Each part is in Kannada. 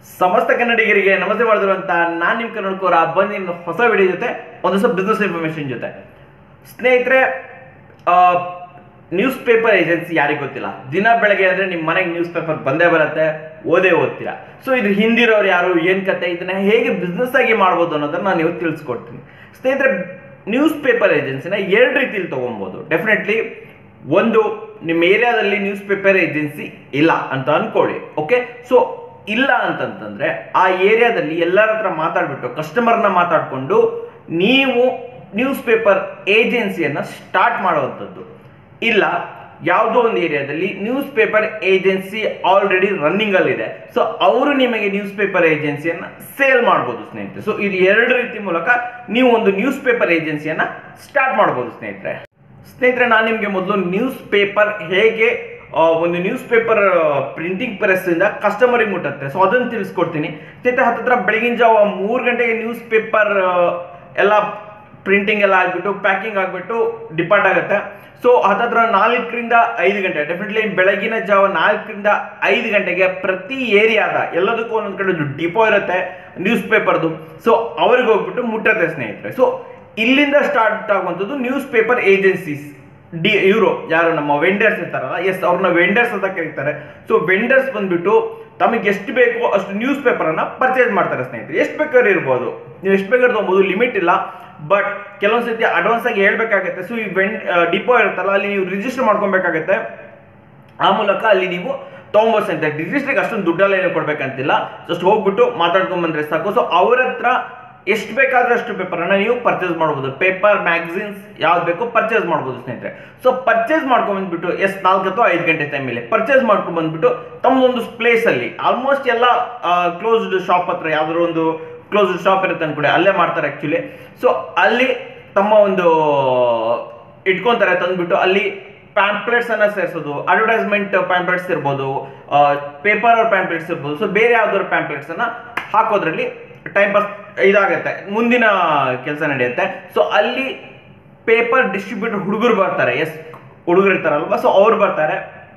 ಸಮಸ್ತ ಕನ್ನಡಿಗರಿಗೆ ನಮಸ್ತೆ ಮಾಡಿದಿರುವಂತ ನಾನು ನಿಮ್ಮ ಕನ್ನಡಕೋರ ಬಂದಿನ ಹೊಸ ವಿಡಿಯೋ ಜೊತೆ ಒಂದೊಂದು ಬಿಸ್ನೆಸ್ ಇನ್ಫಾರ್ಮೇಶನ್ ಜೊತೆ ಸ್ನೇಹಿತರೆ ನ್ಯೂಸ್ ಪೇಪರ್ ಏಜೆನ್ಸಿ ಯಾರಿಗೆ ಗೊತ್ತಿಲ್ಲ ದಿನ ಬೆಳಗ್ಗೆ ಅಂದ್ರೆ ನಿಮ್ಮ ಮನೆಗೆ ನ್ಯೂಸ್ ಪೇಪರ್ ಬಂದೇ ಬರುತ್ತೆ ಓದೇ ಓದ್ತೀರಾ ಸೊ ಇದ್ರ ಹಿಂದಿರೋರು ಯಾರು ಏನ್ ಕತೆ ಇದನ್ನ ಹೇಗೆ ಬಿಸ್ನೆಸ್ ಆಗಿ ಮಾಡ್ಬೋದು ಅನ್ನೋದನ್ನ ನಾನು ಇವತ್ತು ತಿಳಿಸ್ಕೊಡ್ತೀನಿ ಸ್ನೇಹಿತರೆ ನ್ಯೂಸ್ ಪೇಪರ್ ಏಜೆನ್ಸಿನ ಎರಡು ರೀತಿಲಿ ತಗೊಬೋದು ಡೆಫಿನೆಟ್ಲಿ ಒಂದು ನಿಮ್ಮ ಏರಿಯಾದಲ್ಲಿ ನ್ಯೂಸ್ ಪೇಪರ್ ಏಜೆನ್ಸಿ ಇಲ್ಲ ಅಂತ ಅನ್ಕೊಳ್ಳಿ ಓಕೆ ಸೊ ಇಲ್ಲ ಅಂತಂತಂದ್ರೆ ಆ ಏರಿಯಾದಲ್ಲಿ ಎಲ್ಲರ ಹತ್ರ ಮಾತಾಡ್ಬಿಟ್ಟು ಕಸ್ಟಮರ್ನ ಮಾತಾಡ್ಕೊಂಡು ನೀವು ನ್ಯೂಸ್ ಪೇಪರ್ ಏಜೆನ್ಸಿಯನ್ನ ಸ್ಟಾರ್ಟ್ ಮಾಡುವಂಥದ್ದು ಇಲ್ಲ ಯಾವುದೋ ಒಂದು ಏರಿಯಾದಲ್ಲಿ news paper agency already running ಅಲ್ಲಿ ಇದೆ ಸೊ ಅವರು ನಿಮಗೆ ನ್ಯೂಸ್ ಪೇಪರ್ ಏಜೆನ್ಸಿಯನ್ನ ಸೇಲ್ ಮಾಡ್ಬೋದು ಸ್ನೇಹಿತರೆ ಸೊ ಇದು ಎರಡು ರೀತಿ ಮೂಲಕ ನೀವು ಒಂದು ನ್ಯೂಸ್ ಪೇಪರ್ ಏಜೆನ್ಸಿಯನ್ನ ಸ್ಟಾರ್ಟ್ ಮಾಡ್ಬೋದು ಸ್ನೇಹಿತರೆ ಸ್ನೇಹಿತರೆ ನಾನು ನಿಮಗೆ ಮೊದಲು ನ್ಯೂಸ್ ಪೇಪರ್ ಹೇಗೆ ಆ, ಒಂದು ನ್ಯೂಸ್ ಪೇಪರ್ ಪ್ರಿಂಟಿಂಗ್ ಪ್ರೆಸ್ ಇಂದ ಕಸ್ಟಮರಿಗೆ ಮುಟ್ಟುತ್ತೆ ಸೊ ಅದನ್ನು ತಿಳಿಸ್ಕೊಡ್ತೀನಿ ಸ್ನೇಹಿತರೆ ಹತ್ತತ್ರ ಬೆಳಗಿನ ಜಾವ ಮೂರು ಗಂಟೆಗೆ ನ್ಯೂಸ್ ಪೇಪರ್ ಎಲ್ಲ ಪ್ರಿಂಟಿಂಗ್ ಎಲ್ಲ ಆಗ್ಬಿಟ್ಟು ಪ್ಯಾಕಿಂಗ್ ಆಗ್ಬಿಟ್ಟು ಡಿಪಾರ್ಟ್ ಆಗುತ್ತೆ ಸೊ ಹತ್ತತ್ರ ನಾಲ್ಕರಿಂದ ಐದು ಗಂಟೆ ಡೆಫಿನೆಟ್ಲಿ ಬೆಳಗಿನ ಜಾವ ನಾಲ್ಕರಿಂದ ಐದು ಗಂಟೆಗೆ ಪ್ರತಿ ಏರಿಯಾದ ಎಲ್ಲದಕ್ಕೂ ಒಂದೊಂದು ಕಡೆ ಡಿಪೋ ಇರುತ್ತೆ ನ್ಯೂಸ್ ಪೇಪರ್ದು ಸೊ ಅವ್ರಿಗೆ ಹೋಗ್ಬಿಟ್ಟು ಮುಟ್ಟತ್ತೆ ಸ್ನೇಹಿತರೆ ಸೊ ಇಲ್ಲಿಂದ ಸ್ಟಾರ್ಟ್ ಆಗುವಂಥದ್ದು ನ್ಯೂಸ್ ಪೇಪರ್ ಏಜೆನ್ಸೀಸ್ ಡಿ ಇವರು ಯಾರು ನಮ್ಮ ವೆಂಡರ್ಸ್ ಇರ್ತಾರಲ್ಲ ಎಸ್ ಅವ್ರನ್ನ ವೆಂಡರ್ಸ್ ಅಂತ ಕರೀತಾರೆ ಸೊ ವೆಂಡರ್ಸ್ ಬಂದ್ಬಿಟ್ಟು ತಮಗೆ ಎಷ್ಟು ಬೇಕೋ ಅಷ್ಟು ನ್ಯೂಸ್ ಪೇಪರನ್ನು ಪರ್ಚೇಸ್ ಮಾಡ್ತಾರೆ ಸ್ನೇಹಿತರೆ ಎಷ್ಟು ಬೇಕಾದ್ರೂ ಇರ್ಬೋದು ನೀವು ಎಷ್ಟು ಬೇಕಾದ್ರೂ ತೊಗೊಬೋದು ಲಿಮಿಟ್ ಇಲ್ಲ ಬಟ್ ಕೆಲವೊಂದು ಸತಿ ಅಡ್ವಾನ್ಸ್ ಆಗಿ ಹೇಳ್ಬೇಕಾಗತ್ತೆ ಸೊ ಈ ವೆಂಡ್ ಡಿಪೋ ಇರುತ್ತಲ್ಲ ಅಲ್ಲಿ ನೀವು ರಿಜಿಸ್ಟರ್ ಮಾಡ್ಕೊಬೇಕಾಗತ್ತೆ ಆ ಮೂಲಕ ಅಲ್ಲಿ ನೀವು ತೊಗೊಂಬೋದು ಸ್ನೇಹಿತರೆ ರಿಜಿಸ್ಟ್ರಿಗೆ ಅಷ್ಟೊಂದು ದುಡ್ಡೆಲ್ಲ ಏನು ಕೊಡ್ಬೇಕಂತಿಲ್ಲ ಜಸ್ಟ್ ಹೋಗ್ಬಿಟ್ಟು ಮಾತಾಡ್ಕೊಂಡ್ ಬಂದ್ರೆ ಸಾಕು ಸೊ ಅವ್ರ ಹತ್ರ ಎಷ್ಟು ಬೇಕಾದ್ರೆ ಅಷ್ಟು ಪೇಪರನ್ನು ನೀವು ಪರ್ಚೇಸ್ ಮಾಡ್ಬೋದು ಪೇಪರ್ ಮ್ಯಾಗಝಿನ್ಸ್ ಯಾವ್ದು ಬೇಕೋ ಪರ್ಚೇಸ್ ಮಾಡ್ಬೋದು ಸ್ನೇಹಿತರೆ ಸೊ ಪರ್ಚೇಸ್ ಮಾಡ್ಕೊಂಡ್ ಬಂದ್ಬಿಟ್ಟು ಎಷ್ಟು ನಾಲ್ಕು ಅಥವಾ ಐದು ಗಂಟೆ ಟೈಮಲ್ಲಿ ಪರ್ಚೇಸ್ ಮಾಡ್ಕೊಂಡು ಬಂದ್ಬಿಟ್ಟು ತಮ್ಮದೊಂದು ಪ್ಲೇಸಲ್ಲಿ ಆಲ್ಮೋಸ್ಟ್ ಎಲ್ಲ ಕ್ಲೋಸ್ಡ್ ಶಾಪ್ ಹತ್ರ ಯಾವ್ದಾದ್ರು ಒಂದು ಕ್ಲೋಸ್ಡ್ ಶಾಪ್ ಇರುತ್ತೆ ಅನ್ಕೊಡಿ ಅಲ್ಲೇ ಮಾಡ್ತಾರೆ ಆ್ಯಕ್ಚುಲಿ ಸೊ ಅಲ್ಲಿ ತಮ್ಮ ಒಂದು ಇಟ್ಕೊಂತಾರೆ ತಂದ್ಬಿಟ್ಟು ಅಲ್ಲಿ ಪ್ಯಾಂಪ್ಲೆಟ್ಸ್ ಅನ್ನ ಸೇರಿಸೋದು ಅಡ್ವರ್ಟೈಸ್ಮೆಂಟ್ ಪ್ಯಾಂಪ್ಲೆಟ್ಸ್ ಇರ್ಬೋದು ಪೇಪರ್ ಪ್ಯಾಂಪ್ಲೆಟ್ಸ್ ಇರ್ಬೋದು ಸೊ ಬೇರೆ ಯಾವ್ದಾದ್ರು ಪ್ಯಾಂಪ್ಲೆಟ್ಸ್ ಅನ್ನ ಹಾಕೋದ್ರಲ್ಲಿ ಟೈಮ್ ಪಾಸ್ ಇದಾಗತ್ತೆ ಮುಂದಿನ ಕೆಲಸ ನಡೆಯುತ್ತೆ ಸೊ ಅಲ್ಲಿ ಪೇಪರ್ ಡಿಸ್ಟ್ರಿಬ್ಯೂಟರ್ ಹುಡುಗರು ಬರ್ತಾರೆ ಎಸ್ ಹುಡುಗರು ಇರ್ತಾರಲ್ವಾ ಸೊ ಅವ್ರು ಬರ್ತಾರೆ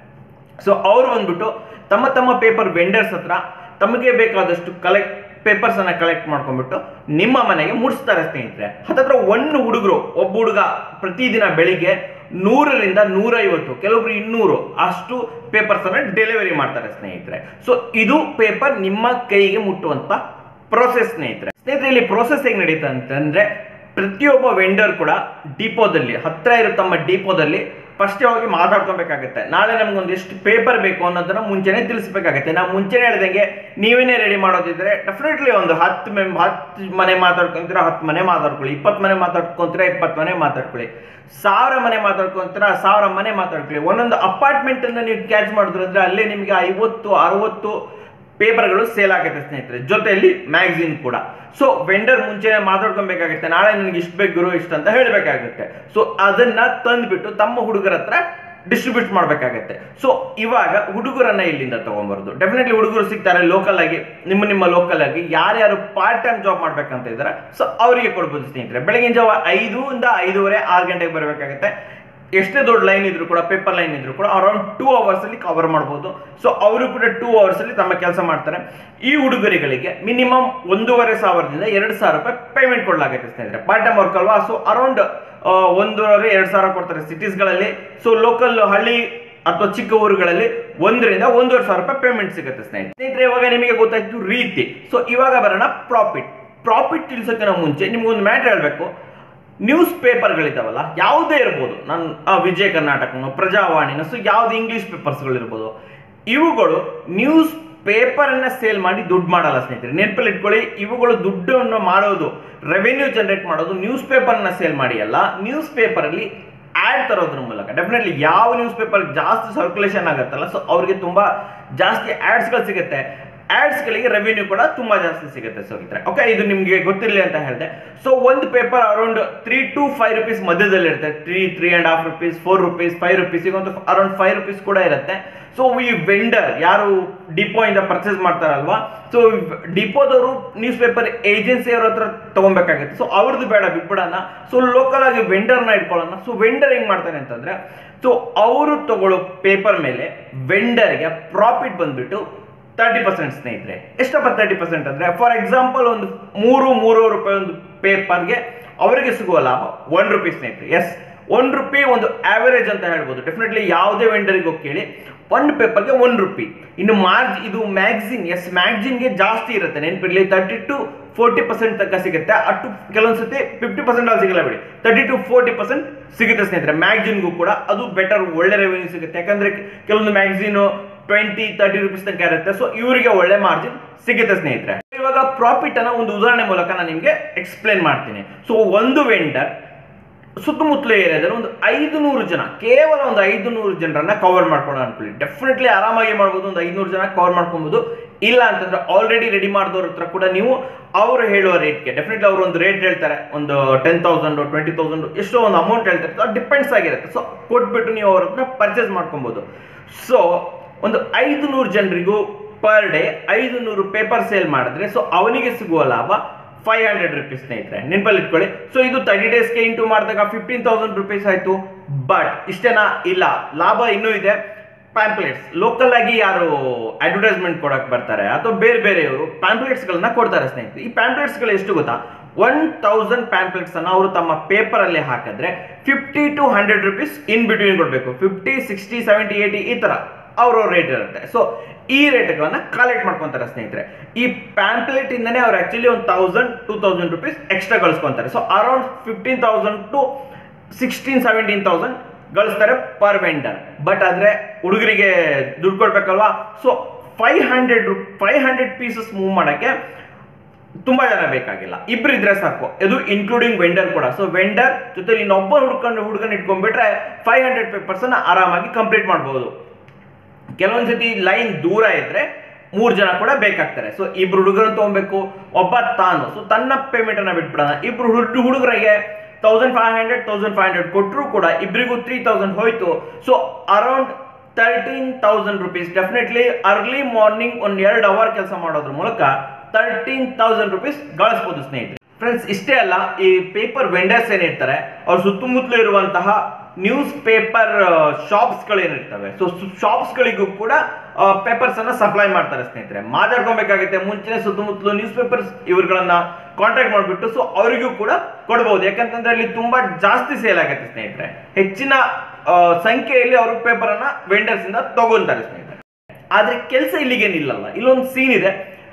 ಸೊ ಅವ್ರು ಬಂದ್ಬಿಟ್ಟು ತಮ್ಮ ತಮ್ಮ ಪೇಪರ್ ವೆಂಡರ್ಸ್ ಹತ್ರ ತಮಗೆ ಬೇಕಾದಷ್ಟು ಕಲೆಕ್ಟ್ ಪೇಪರ್ಸ್ ಅನ್ನ ಕಲೆಕ್ಟ್ ಮಾಡ್ಕೊಂಡ್ಬಿಟ್ಟು ನಿಮ್ಮ ಮನೆಗೆ ಮುಡಿಸ್ತಾರೆ ಸ್ನೇಹಿತರೆ ಹತ್ತತ್ರ ಒಂದು ಹುಡುಗರು ಒಬ್ಬ ಹುಡುಗ ಪ್ರತಿದಿನ ಬೆಳಿಗ್ಗೆ ನೂರರಿಂದ ನೂರೈವತ್ತು ಕೆಲವೊಬ್ರು ಇನ್ನೂರು ಅಷ್ಟು ಪೇಪರ್ಸ್ ಅನ್ನ ಡೆಲಿವರಿ ಮಾಡ್ತಾರೆ ಸ್ನೇಹಿತರೆ ಸೊ ಇದು ಪೇಪರ್ ನಿಮ್ಮ ಕೈಗೆ ಮುಟ್ಟುವಂತ ಪ್ರೋಸೆಸ್ ಸ್ನೇಹಿತರೆ ಸ್ನೇಹಿತರೆ ಇಲ್ಲಿ ಪ್ರೋಸೆಸ್ ಹೇಗೆ ನಡೀತಾ ಅಂತಂದ್ರೆ ಪ್ರತಿಯೊಬ್ಬ ವೆಂಡರ್ ಕೂಡ ಡಿಪೋದಲ್ಲಿ ಹತ್ರ ಇರೋ ತಮ್ಮ ಡಿಪೋದಲ್ಲಿ ಫಸ್ಟ್ ಹೋಗಿ ಮಾತಾಡ್ಕೊಬೇಕಾಗತ್ತೆ ನಾಳೆ ನಮ್ಗೊಂದು ಎಷ್ಟು ಪೇಪರ್ ಬೇಕು ಅನ್ನೋದನ್ನ ಮುಂಚೆನೆ ತಿಳಿಸ್ಬೇಕಾಗತ್ತೆ ನಾವು ಮುಂಚೆನೆ ಹೇಳ್ದಂಗೆ ನೀವೇನೇ ರೆಡಿ ಮಾಡೋದಿದ್ರೆ ಡೆಫಿನೆಟ್ಲಿ ಒಂದು ಹತ್ತು ಮೆಂ ಹತ್ತು ಮನೆ ಮಾತಾಡ್ಕೊಂತೀರ ಹತ್ತು ಮನೆ ಮಾತಾಡ್ಕೊಳ್ಳಿ ಇಪ್ಪತ್ತು ಮನೆ ಮಾತಾಡ್ಕೊಂತೀರ ಇಪ್ಪತ್ತು ಮನೆ ಮಾತಾಡ್ಕೊಳ್ಳಿ ಸಾವಿರ ಮನೆ ಮಾತಾಡ್ಕೊಂತೀರ ಸಾವಿರ ಮನೆ ಮಾತಾಡ್ಕೊಳ್ಳಿ ಒಂದೊಂದು ಅಪಾರ್ಟ್ಮೆಂಟ್ ಅನ್ನ ನೀವು ಕ್ಯಾಚ್ ಮಾಡಿದ್ರು ಅಂದ್ರೆ ಅಲ್ಲೇ ನಿಮಗೆ ಐವತ್ತು ಅರವತ್ತು ಪೇಪರ್ಗಳು ಸೇಲ್ ಆಗುತ್ತೆ ಸ್ನೇಹಿತರೆ ಜೊತೆಯಲ್ಲಿ ಮ್ಯಾಗಝಿನ್ ಕೂಡ ಸೊ ವೆಂಡರ್ ಮುಂಚೆನೆ ಮಾತಾಡ್ಕೊಬೇಕಾಗುತ್ತೆ ನಾಳೆ ನನಗೆ ಇಷ್ಟು ಬೇಕು ಗುರು ಇಷ್ಟು ಅಂತ ಹೇಳಬೇಕಾಗುತ್ತೆ ಸೊ ಅದನ್ನ ತಂದ್ಬಿಟ್ಟು ತಮ್ಮ ಹುಡುಗರ ಹತ್ರ ಡಿಸ್ಟ್ರಿಬ್ಯೂಟ್ ಮಾಡಬೇಕಾಗತ್ತೆ ಸೊ ಇವಾಗ ಹುಡುಗರನ್ನ ಇಲ್ಲಿಂದ ತಗೊಂಬರೋದು ಡೆಫಿನೆಟ್ಲಿ ಹುಡುಗರು ಸಿಗ್ತಾರೆ ಲೋಕಲ್ ಆಗಿ ನಿಮ್ಮ ನಿಮ್ಮ ಲೋಕಲ್ ಆಗಿ ಯಾರ್ಯಾರು ಪಾರ್ಟ್ ಟೈಮ್ ಜಾಬ್ ಮಾಡ್ಬೇಕಂತ ಇದ್ದಾರೆ ಸೊ ಅವರಿಗೆ ಕೊಡ್ಬೋದು ಸ್ನೇಹಿತರೆ ಬೆಳಗಿನ ಜಾವ ಐದು ಇಂದ ಐದೂವರೆ ಆರು ಗಂಟೆಗೆ ಬರಬೇಕಾಗತ್ತೆ ಎಷ್ಟೇ ದೊಡ್ಡ ಲೈನ್ ಇದ್ರು ಕೂಡ ಪೇಪರ್ ಲೈನ್ ಇದ್ರು ಕೂಡ ಅರೌಂಡ್ ಟೂ ಅವರ್ಸ್ ಅಲ್ಲಿ ಕವರ್ ಮಾಡ್ಬೋದು ಸೊ ಅವರು ಕೂಡ ಟೂ ಅವರ್ಸ್ ಅಲ್ಲಿ ತಮ್ಮ ಕೆಲಸ ಮಾಡ್ತಾರೆ ಈ ಹುಡುಗರುಗಳಿಗೆ ಮಿನಿಮಮ್ ಒಂದೂವರೆ ಸಾವಿರದಿಂದ ಎರಡು ಸಾವಿರ ರೂಪಾಯಿ ಪೇಮೆಂಟ್ ಕೊಡಲಾಗುತ್ತೆ ಸ್ನೇಹಿತರೆ ಪಾರ್ಟ್ ಟೈಮ್ ವರ್ಕ್ ಅಲ್ವಾ ಸೊ ಅರೌಂಡ್ ಒಂದೂವರೆ ಎರಡು ಸಾವಿರ ಕೊಡ್ತಾರೆ ಸಿಟೀಸ್ಗಳಲ್ಲಿ ಸೊ ಲೋಕಲ್ ಹಳ್ಳಿ ಅಥವಾ ಚಿಕ್ಕ ಊರುಗಳಲ್ಲಿ ಒಂದರಿಂದ ಒಂದೂವರೆ ಸಾವಿರ ರೂಪಾಯಿ ಪೇಮೆಂಟ್ ಸಿಗುತ್ತೆ ಸ್ನೇಹಿತರೆ ಸ್ನೇಹಿತರೆ ಇವಾಗ ನಿಮಗೆ ಗೊತ್ತಾಯ್ತು ರೀತಿ ಸೊ ಇವಾಗ ಬರೋಣ ಪ್ರಾಫಿಟ್ ಪ್ರಾಫಿಟ್ ತಿಳಿಸೋಕ್ಕಿಂತ ಮುಂಚೆ ನಿಮ್ಗೊಂದು ಮ್ಯಾಟ್ರ್ ಹೇಳ್ಬೇಕು ನ್ಯೂಸ್ ಪೇಪರ್ಗಳಿದಾವಲ್ಲ ಯಾವುದೇ ಇರ್ಬೋದು ನಾನು ಆ, ವಿಜಯ ಕರ್ನಾಟಕನೋ ಪ್ರಜಾವಾಣಿನೋ ಸೊ ಯಾವ್ದು ಇಂಗ್ಲಿಷ್ ಪೇಪರ್ಸ್ಗಳಿರ್ಬೋದು ಇವುಗಳು ನ್ಯೂಸ್ ಪೇಪರನ್ನ ಸೇಲ್ ಮಾಡಿ ದುಡ್ಡು ಮಾಡಲ್ಲ ಸ್ನೇಹಿತರೆ ನೆನಪಲ್ಲಿ ಇಟ್ಕೊಳ್ಳಿ ಇವುಗಳು ದುಡ್ಡನ್ನು ಮಾಡೋದು ರೆವೆನ್ಯೂ ಜನರೇಟ್ ಮಾಡೋದು ನ್ಯೂಸ್ ಪೇಪರ್ನ ಸೇಲ್ ಮಾಡಿ ಅಲ್ಲ ನ್ಯೂಸ್ ಪೇಪರಲ್ಲಿ ಆ್ಯಡ್ ತರೋದ್ರ ಮೂಲಕ ಡೆಫಿನೆಟ್ಲಿ ಯಾವ ನ್ಯೂಸ್ ಪೇಪರ್ ಜಾಸ್ತಿ ಸರ್ಕ್ಯುಲೇಷನ್ ಆಗುತ್ತಲ್ಲ ಸೊ ಅವ್ರಿಗೆ ತುಂಬಾ ಜಾಸ್ತಿ ಆ್ಯಡ್ಸ್ಗಳು ಸಿಗುತ್ತೆ ಆ್ಯಡ್ಸ್ಗಳಿಗೆ ರೆವಿನ್ಯೂ ಕೂಡ ತುಂಬಾ ಜಾಸ್ತಿ ಸಿಗುತ್ತೆ ಸ್ನೇಹಿತರೆ ಓಕೆ ಇದು ನಿಮಗೆ ಗೊತ್ತಿರಲಿ ಅಂತ ಹೇಳಿದೆ ಸೊ ಒಂದು paper around three to five rupees ಮಧ್ಯದಲ್ಲಿ ಇರುತ್ತೆ three three and half rupees four rupees five rupees ಈಗ ಒಂದು ಅರೌಂಡ್ ಫೈವ್ ರುಪೀಸ್ ಕೂಡ ಇರುತ್ತೆ ಸೊ ಈ ವೆಂಡರ್ ಯಾರು ಡಿಪೋ ಇಂದ ಪರ್ಚೇಸ್ ಮಾಡ್ತಾರಲ್ವಾ ಸೊ ಡಿಪೋದವರು ನ್ಯೂಸ್ ಪೇಪರ್ ಏಜೆನ್ಸಿ ಅವ್ರ ಹತ್ರ ತಗೊಬೇಕಾಗುತ್ತೆ ಸೊ ಅವ್ರದ್ದು ಬೇಡ ಬಿಟ್ಬಿಡೋಣ ಸೊ ಲೋಕಲ್ ಆಗಿ ವೆಂಡರ್ನ ಇಟ್ಕೊಳ್ಳೋಣ ಸೊ ವೆಂಡರ್ ಹೆಂಗ್ ಮಾಡ್ತಾನೆ ಅಂತಂದ್ರೆ ಸೊ, ಸೊ ಅವರು ತಗೊಳ್ಳೋ ಪೇಪರ್ ಮೇಲೆ ವೆಂಡರ್ಗೆ ಪ್ರಾಫಿಟ್ ಬಂದ್ಬಿಟ್ಟು ಟೂ ರುಪೀಸ್ ಪರ್ ಪೀಸ್ ಕೊಡ್ತಾರೆ ಸ್ನೇಹಿತರೆ ಸೊ ಇದು ತರ್ಟಿ ಪರ್ಸೆಂಟ್ ಸ್ನೇಹಿತರೆ ಎಷ್ಟಪ್ಪ ತರ್ಟಿ ಪರ್ಸೆಂಟ್ ಅಂದರೆ ಫಾರ್ ಎಕ್ಸಾಂಪಲ್ ಒಂದು ಮೂರು ಮೂರುವರೆ ರೂಪಾಯಿ ಒಂದು ಪೇಪರ್ಗೆ ಅವರಿಗೆ ಸಿಗುವ ಲಾಭ ಒನ್ ರುಪಿ ಸ್ನೇಹಿತರೆ ಎಸ್ ಒನ್ ರುಪಿ ಒಂದು ಆವರೇಜ್ ಅಂತ ಹೇಳ್ಬೋದು ಡೆಫಿನೆಟ್ಲಿ ಯಾವುದೇ ವೆಂಡರಿಗೆ ಹೋಗಿ ಕೇಳಿ ಒಂದು ಪೇಪರ್ಗೆ ಒನ್ ರುಪಿ ಇನ್ನು ಮಾರ್ಜ್ ಇದು ಮ್ಯಾಗ್ಝಿನ್ ಎಸ್ ಮ್ಯಾಗ್ಝಿನ್ಗೆ ಜಾಸ್ತಿ ಇರುತ್ತೆ ನೆನಪಿರಲಿ ತರ್ಟಿ ಟು ಫೋರ್ಟಿ ಪರ್ಸೆಂಟ್ ತನಕ ಸಿಗುತ್ತೆ ಅಟ್ಟು ಕೆಲವೊಂದು ಸತಿ ಫಿಫ್ಟಿ ಪರ್ಸೆಂಟ್ ಅಲ್ಲಿ ಸಿಗಲ್ಲ ಬಿಡಿ ತರ್ಟಿ ಟು ಫೋರ್ಟಿ ಪರ್ಸೆಂಟ್ ಸಿಗುತ್ತೆ ಸ್ನೇಹಿತರೆ ಮ್ಯಾಗ್ಝಿನ್ಗೂ ಕೂಡ ಅದು ಬೆಟರ್ ಒಳ್ಳೆ ರೆವೆನ್ಯೂ ಸಿಗುತ್ತೆ ಯಾಕಂದ್ರೆ ಕೆಲವೊಂದು ಮ್ಯಾಗ್ಝಿನು ಟ್ವೆಂಟಿ ತರ್ಟಿ ರುಪೀಸ್ ತನಕ ಇರುತ್ತೆ ಸೊ ಇವರಿಗೆ ಒಳ್ಳೆ ಮಾರ್ಜಿನ್ ಸಿಗುತ್ತೆ ಸ್ನೇಹಿತರೆ ಇವಾಗ ಪ್ರಾಫಿಟ್ ಅನ್ನ ಒಂದು ಉದಾಹರಣೆ ಮೂಲಕ ನಾನು ನಿಮಗೆ ಎಕ್ಸ್ಪ್ಲೇನ್ ಮಾಡ್ತೀನಿ ಸೊ ಒಂದು ವೆಂಡರ್ ಸುತ್ತಮುತ್ತಲ ಏರಿಯಾದಲ್ಲಿ ಒಂದು ಐದು ನೂರು ಜನ ಕೇವಲ ಒಂದು ಐದು ನೂರು ಜನರನ್ನ ಕವರ್ ಮಾಡ್ಕೊಂಡು ಅನ್ಕೊಳ್ಳಿ ಡೆಫಿನೆಟ್ಲಿ ಆರಾಮಾಗಿ ಮಾಡ್ಬೋದು ಒಂದು ಐನೂರು ಜನ ಕವರ್ ಮಾಡ್ಕೊಬೋದು ಇಲ್ಲ ಅಂತಂದ್ರೆ ಆಲ್ರೆಡಿ ರೆಡಿ ಮಾಡಿದವ್ರ ಹತ್ರ ಕೂಡ ನೀವು ಅವರು ಹೇಳುವ ರೇಟ್ಗೆ ಡೆಫಿನೆಟ್ಲಿ ಅವರು ಒಂದು ರೇಟ್ ಹೇಳ್ತಾರೆ ಒಂದು ಟೆನ್ ತೌಸಂಡ್ ಟ್ವೆಂಟಿ ತೌಸಂಡ್ ಎಷ್ಟೋ ಒಂದು ಅಮೌಂಟ್ ಹೇಳ್ತಾರೆ ಅದು ಡಿಪೆಂಡ್ಸ್ ಆಗಿರುತ್ತೆ ಸೊ ಕೊಟ್ಬಿಟ್ಟು ನೀವು ಅವ್ರ ಹತ್ರ ಪರ್ಚೇಸ್ ಮಾಡ್ಕೊಬೋದು ಸೊ ಒಂದು ಐದು ನೂರು ಜನರಿಗೂ ಪರ್ ಡೇ ಐದು ನೂರು ಪೇಪರ್ ಸೇಲ್ ಮಾಡಿದ್ರೆ ಸೊ ಅವನಿಗೆ ಸಿಗುವ ಲಾಭ ಫೈವ್ ಹಂಡ್ರೆಡ್ ರುಪೀಸ್ ಸ್ನೇಹಿತರೆ ನೆನಪಲ್ಲಿ ಇಟ್ಕೊಳ್ಳಿ ಸೊ ಇದು ತರ್ಟಿ ಡೇಸ್ಗೆ ಇಂಟು ಮಾಡಿದಾಗ ಫಿಫ್ಟೀನ್ ತೌಸಂಡ್ ರುಪೀಸ್ ಆಯಿತು ಬಟ್ ಇಷ್ಟೇನಾ ಇಲ್ಲ ಲಾಭ ಇನ್ನೂ ಇದೆ ಪ್ಯಾಂಪ್ಲೆಟ್ಸ್ ಲೋಕಲ್ ಆಗಿ ಯಾರು ಅಡ್ವರ್ಟೈಸ್ಮೆಂಟ್ ಕೊಡಕ್ ಬರ್ತಾರೆ ಅಥವಾ ಬೇರೆ ಬೇರೆಯವರು ಪ್ಯಾಂಪ್ಲೆಟ್ಸ್ಗಳನ್ನ ಕೊಡ್ತಾರೆ ಸ್ನೇಹಿತರೆ ಈ ಪ್ಯಾಂಪ್ಲೆಟ್ಸ್ಗಳು ಎಷ್ಟು ಗೊತ್ತಾ ಒನ್ ತೌಸಂಡ್ ಪ್ಯಾಂಪ್ಲೆಟ್ಸ್ ಅನ್ನ ಅವರು ತಮ್ಮ ಪೇಪರ್ ಅಲ್ಲಿ ಹಾಕಿದ್ರೆ fifty to hundred rupees in between ಕೊಡಬೇಕು ಫಿಫ್ಟಿ ಸಿಕ್ಸ್ಟಿ ಸೆವೆಂಟಿ ಏಯ್ಟಿ ಈ ತರ ಅವ್ರ ರೇಟ್ ಇರುತ್ತೆ ಸೊ ಈ ರೇಟ್ಗಳನ್ನ ಕಲೆಕ್ಟ್ ಮಾಡ್ಕೊಂತಾರೆ ಸ್ನೇಹಿತರೆ ಈ ಪ್ಯಾಂಪ್ಲೆಟ್ ಇಂದನೇ ಅವ್ರು ಆಕ್ಚುಲಿ ಒಂದು thousand two thousand rupees extra ಗಳಿಸ್ಕೊಂತಾರೆ so around fifteen thousand to sixteen seventeen thousand ಗಳಿಸ್ತಾರೆ ಪರ್ ವೆಂಡರ್ ಬಟ್ ಆದ್ರೆ ಹುಡುಗರಿಗೆ ದುಡ್ಡು ಕೊಡ್ಬೇಕಲ್ವಾ ಸೊ ಫೈವ್ ಹಂಡ್ರೆಡ್ ರು ಫೈವ್ ಹಂಡ್ರೆಡ್ ಪೀಸಸ್ ಮೂವ್ ಮಾಡೋಕ್ಕೆ ತುಂಬಾ ಜನ ಬೇಕಾಗಿಲ್ಲ ಇಬ್ರು ಇದ್ರೆ ಸಾಕು ಇದು ಇನ್ಕ್ಲೂಡಿಂಗ್ ವೆಂಡರ್ ಕೂಡ ಸೊ ವೆಂಡರ್ ಜೊತೆ ಇನ್ನೊಬ್ಬ ಹುಡ್ಕೊಂಡು ಹುಡುಗನ ಇಟ್ಕೊಂಡ್ಬಿಟ್ರೆ ಫೈವ್ ಹಂಡ್ರೆಡ್ ಪೇಪರ್ಸ್ ಅನ್ನ ಆರಾಮಾಗಿ ಕಂಪ್ಲೀಟ್ ಮಾಡ್ಬೋದು ಕೆಲವೊಂದ್ ಸತಿ ಲೈನ್ ದೂರ ಇದ್ರೆ ಮೂರ್ ಜನ ಕೂಡ ಬೇಕಾಗ್ತಾರೆ ಸೊ ಇಬ್ರು ಹುಡುಗರನ್ನ ತಗೊಬೇಕು ಒಬ್ಬ ತಾನು ಸೊ ತನ್ನ ಪೇಮೆಂಟ್ ಅನ್ನ ಬಿಟ್ಬಿಡೋಣ ಇಬ್ರು ಹುಡುಗ ಹುಡುಗರಿಗೆ thousand five hundred thousand five hundred ಕೊಟ್ಟರು ಕೂಡ ಇಬ್ಬರಿಗೂ ತ್ರೀ ತೌಸಂಡ್ ಹೋಯ್ತು so around thirteen thousand rupees definitely early morning ಒಂದ್ ಎರಡು ಅವರ್ ಕೆಲಸ ಮಾಡೋದ್ರ ಮೂಲಕ ತರ್ಟೀನ್ ತೌಸಂಡ್ ರುಪೀಸ್ ಗಳಿಸ್ಬೋದು ಸ್ನೇಹಿತರೆ ಫ್ರೆಂಡ್ಸ್ ಇಷ್ಟೇ ಅಲ್ಲ ಈ ಪೇಪರ್ ವೆಂಡರ್ಸ್ ಏನಿರ್ತಾರೆ ಅವ್ರ ಸುತ್ತಮುತ್ತಲು ಇರುವಂತಹ ನ್ಯೂಸ್ ಪೇಪರ್ ಶಾಪ್ಸ್ಗಳು ಏನಿರ್ತವೆ ಸೊ ಶಾಪ್ಸ್ಗಳಿಗೂ ಕೂಡ ಪೇಪರ್ಸ್ ಅನ್ನ ಸಪ್ಲೈ ಮಾಡ್ತಾರೆ ಸ್ನೇಹಿತರೆ ಮಾತಾಡ್ಕೊಬೇಕಾಗುತ್ತೆ ಮುಂಚೆನೆ ಸುತ್ತಮುತ್ತಲು ನ್ಯೂಸ್ ಪೇಪರ್ಸ್ ಇವ್ರುಗಳನ್ನ ಕಾಂಟ್ಯಾಕ್ಟ್ ಮಾಡಿಬಿಟ್ಟು ಸೊ ಅವರಿಗೂ ಕೂಡ ಕೊಡ್ಬೋದು ಯಾಕಂತಂದ್ರೆ ಅಲ್ಲಿ ತುಂಬಾ ಜಾಸ್ತಿ ಸೇಲ್ ಆಗುತ್ತೆ ಸ್ನೇಹಿತರೆ ಹೆಚ್ಚಿನ ಆ, ಸಂಖ್ಯೆಯಲ್ಲಿ ಅವರು ಪೇಪರ್ ಅನ್ನ ವೆಂಡರ್ಸ್ ಇಂದ ತಗೊಂತಾರೆ ಸ್ನೇಹಿತರೆ ಆದ್ರೆ ಕೆಲಸ ಇಲ್ಲಿಗೆ ನಿಲ್ಲಲ್ಲ ಇಲ್ಲೊಂದು ಸೀನ್ ಇದೆ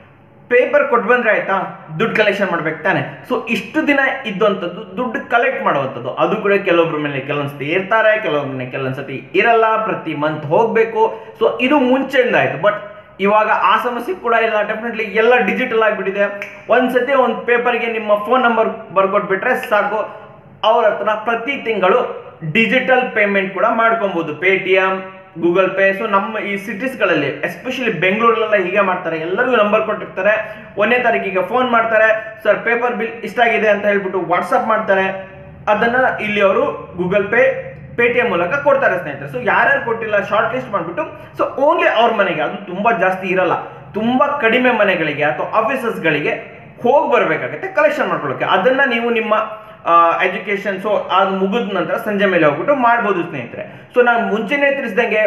ಪೇಪರ್ ಕೊಟ್ಟು ಬಂದ್ರೆ ಆಯ್ತಾ ದುಡ್ಡು ಕಲೆಕ್ಷನ್ ಮಾಡ್ಬೇಕು ತಾನೆ ಸೊ ಇಷ್ಟು ದಿನ ಇದ್ದಂಥದ್ದು ದುಡ್ಡು ಕಲೆಕ್ಟ್ ಮಾಡುವಂಥದ್ದು ಅದು ಕೂಡ ಕೆಲವೊಬ್ರ ಮೇಲೆ ಕೆಲವೊಂದ್ಸತಿ ಇರ್ತಾರೆ ಕೆಲವೊಬ್ರ ಮೇಲೆ ಕೆಲವೊಂದ್ಸತಿ ಇರಲ್ಲ ಪ್ರತಿ ಮಂತ್ ಹೋಗ್ಬೇಕು ಸೊ ಇದು ಮುಂಚೆಯಿಂದ ಆಯ್ತು ಬಟ್ ಇವಾಗ ಆ ಸಮಸ್ಯೆ ಕೂಡ ಇಲ್ಲ ಡೆಫಿನೆಟ್ಲಿ ಎಲ್ಲ ಡಿಜಿಟಲ್ ಆಗಿಬಿಟ್ಟಿದೆ ಒಂದ್ಸತಿ ಒಂದು ಪೇಪರ್ಗೆ ನಿಮ್ಮ ಫೋನ್ ನಂಬರ್ ಬರ್ಕೊಟ್ಬಿಟ್ರೆ ಸಾಕು ಅವ್ರ ಹತ್ರ ಪ್ರತಿ ತಿಂಗಳು ಡಿಜಿಟಲ್ ಪೇಮೆಂಟ್ ಕೂಡ ಮಾಡ್ಕೊಬಹುದು ಪೇಟಿಎಂ ಗೂಗಲ್ ಪೇ ಸೊ ನಮ್ಮ ಈ ಸಿಟೀಸ್ಗಳಲ್ಲಿ ಎಸ್ಪೆಷಲಿ ಬೆಂಗಳೂರಲ್ಲೆಲ್ಲ ಹೀಗೆ ಮಾಡ್ತಾರೆ ಎಲ್ಲರಿಗೂ ನಂಬರ್ ಕೊಟ್ಟಿರ್ತಾರೆ ಒಂದನೇ ತಾರೀಕಿಗೆ ಫೋನ್ ಮಾಡ್ತಾರೆ ಸರ್ ಪೇಪರ್ ಬಿಲ್ ಇಷ್ಟಾಗಿದೆ ಅಂತ ಹೇಳ್ಬಿಟ್ಟು ವಾಟ್ಸಪ್ ಮಾಡ್ತಾರೆ ಅದನ್ನ ಇಲ್ಲಿ ಅವರು ಗೂಗಲ್ ಪೇ ಪೇಟಿಎಂ ಮೂಲಕ ಕೊಡ್ತಾರೆ ಸ್ನೇಹಿತರೆ ಸೊ ಯಾರ್ಯಾರು ಕೊಟ್ಟಿಲ್ಲ ಶಾರ್ಟ್ ಲಿಸ್ಟ್ ಮಾಡಿಬಿಟ್ಟು ಸೊ ಓನ್ಲಿ ಅವ್ರ ಮನೆಗೆ ಅದು ತುಂಬಾ ಜಾಸ್ತಿ ಇರಲ್ಲ ತುಂಬಾ ಕಡಿಮೆ ಮನೆಗಳಿಗೆ ಅಥವಾ ಆಫೀಸಸ್ಗಳಿಗೆ ಹೋಗಿ ಬರಬೇಕಾಗುತ್ತೆ ಕಲೆಕ್ಷನ್ ಮಾಡ್ಕೊಳ್ಳೋಕೆ ಅದನ್ನ ನೀವು ನಿಮ್ಮ ಎಜುಕೇಶನ್ ಸೊ ಅದು ಮುಗಿದ ನಂತರ ಸಂಜೆ ಮೇಲೆ ಹೋಗ್ಬಿಟ್ಟು ಮಾಡ್ಬೋದು ಸ್ನೇಹಿತರೆ ಸೊ ನಾನು ಮುಂಚೆನೇ ತಿಳಿಸ್ದಂಗೆ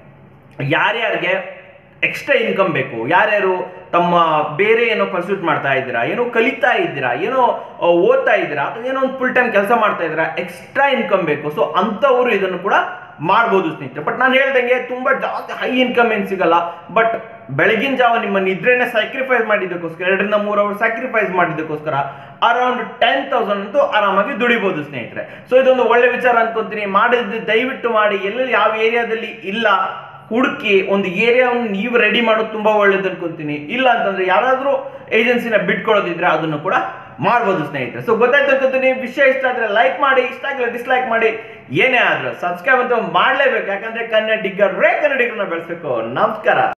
ಯಾರ್ಯಾರಿಗೆ ಎಕ್ಸ್ಟ್ರಾ ಇನ್ಕಮ್ ಬೇಕು ಯಾರ್ಯಾರು ತಮ್ಮ ಬೇರೆ ಏನೋ ಪರ್ಸ್ಯೂಟ್ ಮಾಡ್ತಾ ಇದ್ದೀರಾ ಏನೋ ಕಲಿತಾ ಇದ್ದೀರಾ ಏನೋ ಆ, ಓದ್ತಾ ಇದ್ದೀರಾ ಅಥವಾ ಏನೋ ಒಂದು ಫುಲ್ ಟೈಮ್ ಕೆಲಸ ಮಾಡ್ತಾ ಇದ್ದೀರಾ ಎಕ್ಸ್ಟ್ರಾ ಇನ್ಕಮ್ ಬೇಕು ಸೊ ಅಂಥವ್ರು ಇದನ್ನು ಕೂಡ ಮಾಡ್ಬೋದು ಸ್ನೇಹಿತರೆ ಬಟ್ ನಾನು ಹೇಳ್ದಂಗೆ ತುಂಬಾ ಜಾಸ್ತಿ ಹೈ ಇನ್ಕಮ್ ಏನು ಸಿಗಲ್ಲ ಬಟ್ ಬೆಳಗಿನ ಜಾವ ನಿಮ್ಮ ನಿದ್ರೆನ ಸ್ಯಾಕ್ರಿಫೈಸ್ ಮಾಡಿದ್ದಕ್ಕೋಸ್ಕರ ಎರಡರಿಂದ ಮೂರು ಅವರ್ ಸ್ಯಾಕ್ರಿಫೈಸ್ ಮಾಡಿದ್ದಕ್ಕೋಸ್ಕರ ಅರೌಂಡ್ ಟೆನ್ ತೌಸಂಡ್ ಅಂತೂ ಆರಾಮಾಗಿ ದುಡಿಬಹುದು ಸ್ನೇಹಿತರೆ ಸೊ ಇದೊಂದು ಒಳ್ಳೆ ವಿಚಾರ ಅನ್ಕೊಂತೀನಿ ಮಾಡಿದ್ದು ದಯವಿಟ್ಟು ಮಾಡಿ ಎಲ್ಲೆಲ್ಲಿ ಯಾವ ಏರಿಯಾದಲ್ಲಿ ಇಲ್ಲ ಹುಡುಕಿ ಒಂದು ಏರಿಯಾವನ್ನು ನೀವು ರೆಡಿ ಮಾಡೋದು ತುಂಬಾ ಒಳ್ಳೇದು ಅನ್ಕೊಂತೀನಿ ಇಲ್ಲ ಅಂತಂದ್ರೆ ಯಾರಾದ್ರೂ ಏಜೆನ್ಸಿನ ಬಿಟ್ಕೊಡೋದಿದ್ರೆ ಅದನ್ನು ಕೂಡ ಮಾಡ್ಬೋದು ಸ್ನೇಹಿತರೆ ಸೊ ಗೊತ್ತಾಯ್ತು ಅನ್ಕೊಂತೀನಿ ವಿಷಯ ಇಷ್ಟ ಆದ್ರೆ ಲೈಕ್ ಮಾಡಿ ಇಷ್ಟ ಆಗಿಲ್ಲ ಡಿಸ್ಲೈಕ್ ಮಾಡಿ ಏನೇ ಆದ್ರೂ ಸಬ್ಸ್ಕ್ರೈಬ್ ಅಂತ ಮಾಡ್ಲೇಬೇಕು ಯಾಕಂದ್ರೆ ಕನ್ನಡಿಗರೇ ಕನ್ನಡಿಗರನ್ನ ಬೆಳೆಸ್ಬೇಕು ನಮಸ್ಕಾರ